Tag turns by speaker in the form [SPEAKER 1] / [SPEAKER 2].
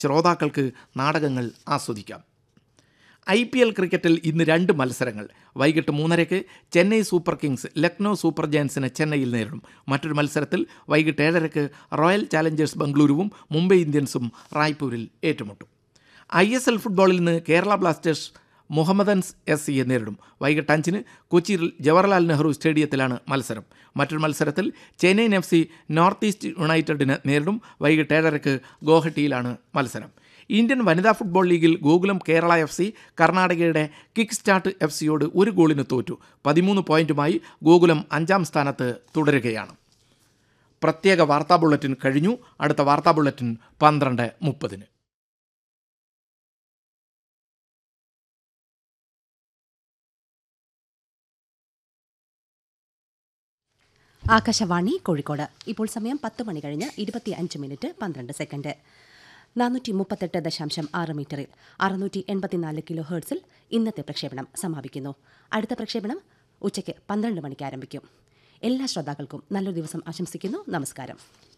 [SPEAKER 1] ശ്രോതാക്കൾക്ക് നാടകങ്ങൾ ആസ്വദിക്കാം ഐ പി എൽ ക്രിക്കറ്റിൽ ഇന്ന് രണ്ട് മത്സരങ്ങൾ വൈകിട്ട് മൂന്നരയ്ക്ക് Chennai super kings Lucknow super ജയൻസിനെ ചെന്നൈയിൽ നേരിടും മറ്റൊരു മത്സരത്തിൽ വൈകിട്ട് ഏഴരയ്ക്ക് റോയൽ ചാലഞ്ചേഴ്സ് ബംഗളൂരുവും മുംബൈ ഇന്ത്യൻസും റായ്പൂരിൽ ഏറ്റുമുട്ടും ഐ എസ് എൽ ഫുട്ബോളിൽ നിന്ന് കേരള ബ്ലാസ്റ്റേഴ്സ് മുഹമ്മദൻസ് എസ് സിയെ നേരിടും വൈകിട്ട് അഞ്ചിന് കൊച്ചിയിൽ ജവഹർലാൽ നെഹ്റു സ്റ്റേഡിയത്തിലാണ് മത്സരം മറ്റൊരു മത്സരത്തിൽ Chennaiyin F C north east യുണൈറ്റഡിനെ നേരിടും വൈകിട്ട് ഏഴരയ്ക്ക് ഗോഹട്ടിയിലാണ് മത്സരം ഇന്ത്യൻ വനിതാ ഫുട്ബോൾ ലീഗിൽ ഗോകുലം കേരള എഫ് സി കർണാടകയുടെ കിക്ക് സ്റ്റാർട്ട് എഫ് സിയോട് ഒരു ഗോളിന് തോറ്റു പതിമൂന്ന് പോയിന്റുമായി ഗോകുലം അഞ്ചാം സ്ഥാനത്ത് തുടരുകയാണ് പ്രത്യേക വാർത്താ ബുള്ളറ്റിൻ കഴിഞ്ഞു അടുത്ത വാർത്താ ബുള്ളറ്റിൻ പന്ത്രണ്ട് മുപ്പതിന്
[SPEAKER 2] ആകാശവാണി കോഴിക്കോട് ഇപ്പോൾ സമയം പത്ത് മണി കഴിഞ്ഞ് ഇരുപത്തി അഞ്ച് മിനിറ്റ് പന്ത്രണ്ട് സെക്കൻഡ് നാനൂറ്റി മുപ്പത്തെട്ട് ദശാംശം ആറ് മീറ്ററിൽ അറുന്നൂറ്റി എൺപത്തിനാല് കിലോ ഹേർട്സിൽ ഇന്നത്തെ പ്രക്ഷേപണം സമാപിക്കുന്നു അടുത്ത പ്രക്ഷേപണം ഉച്ചയ്ക്ക് പന്ത്രണ്ട് മണിക്ക് ആരംഭിക്കും എല്ലാ ശ്രോതാക്കൾക്കും നല്ലൊരു ദിവസം ആശംസിക്കുന്നു നമസ്കാരം